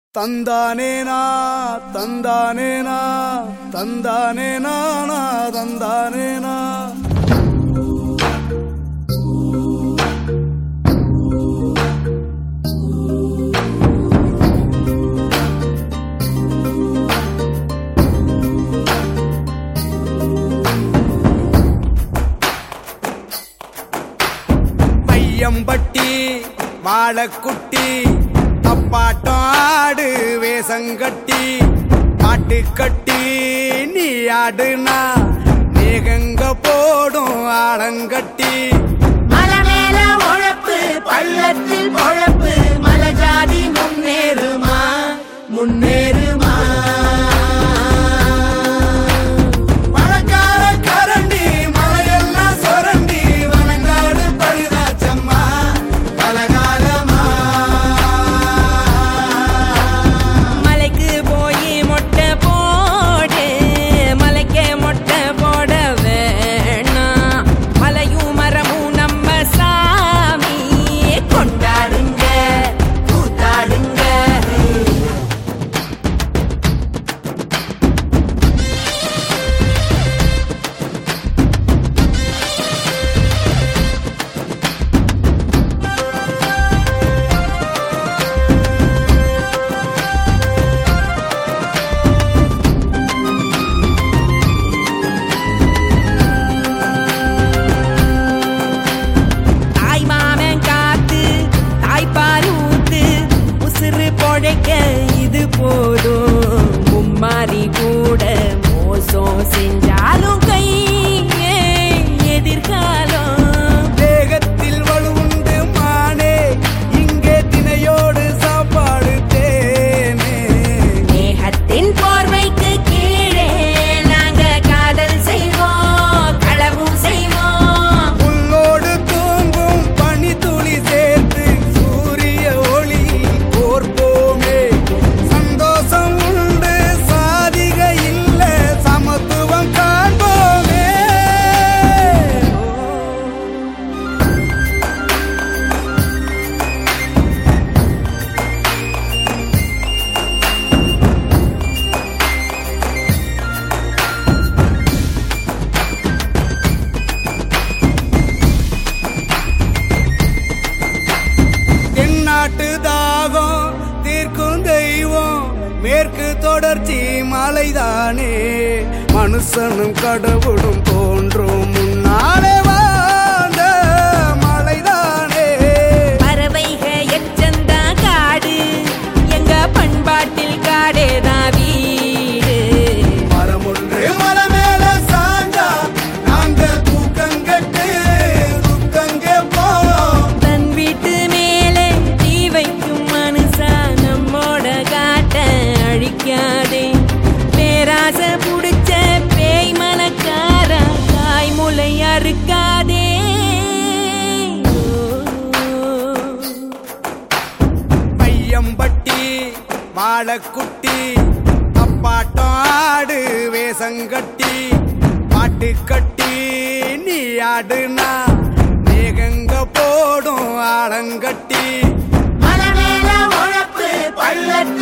தந்தானேனா தந்தானேனா தந்தானேனா தந்தானேனா பையம்பட்டி வாழக்குட்டி தப்பாட்டம் ஆடு வேசங்கட்டி பாட்டு கட்டி நீ ஆடுனா மேகங்க போடும் ஆழங்கட்டி மலை மேல உழப்பு பள்ளத்தில் பொழப்பு மலை ஜாதி முன்னேறுமா முன்னேறுமா மழக்கார கரண்டி மழையெல்லாம் சொரண்டி வனங்காடு பழுதாச்சம்மா பலகாலமா மலைக்கு போய் மொட்டை போடு மலைக்கே மொட்டை போட வேணாம் மலையும் மரமும் நம்ம சாமி கொண்டாடுங்க கூத்தாடுங்க தாய் மாமன் காத்து தாய்ப்பால் ஊத்து உசுறு பொழைக்க இது போதும் மும்மாரி கூட மோசம் செஞ்சாலும் கை எதிர்காலம் தேகத்தில் வலுவுண்டு மானே இங்கே தினையோடு சாப்பாடு தேனே மேகத்தின் போர்வைக்கு கீழே நாங்க காதல் செய்வோம் களவும் செய்வோம் புல்லோடு தூங்கும் பனி துளி சேர்த்து சூரிய ஒளி கோர்ப்போமே சந்தோஷம் உண்டு சாதிக இல்ல சமத்துவம் காண்போமே தென்னாட்டு தாகம் தீர்க்கும் தெய்வம் மேற்கு தொடர்ச்சி மலைதானே மனுஷனும் கடவுளும் தோன்றும் முன்னாலே வாழ்ந்த மலைதானே பறவைக எச்சந்தா காடு எங்க பண்பாட்டில் காடேதான் வீடு மரமொன்று மலை மேல சாஞ்சா நாங்க தூக்கங்கட்டு துக்கங்கே போம் தன் வீட்டு மேலே தீ வைக்கும் மனுஷா நம்மோட காட்ட அழிக்காதே பேராச புடிச்ச பேய் மனக்கார தாய்முலை அறுக்காதே பையம்பட்டி வாழக்குட்டி தப்பாட்டம் ஆடு வேசங்கட்டி பாட்டு கட்டி நீ ஆடுனா மேகங்க போடும் ஆழங்கட்டி மலை மேல உழப்பு பள்ளத்தில்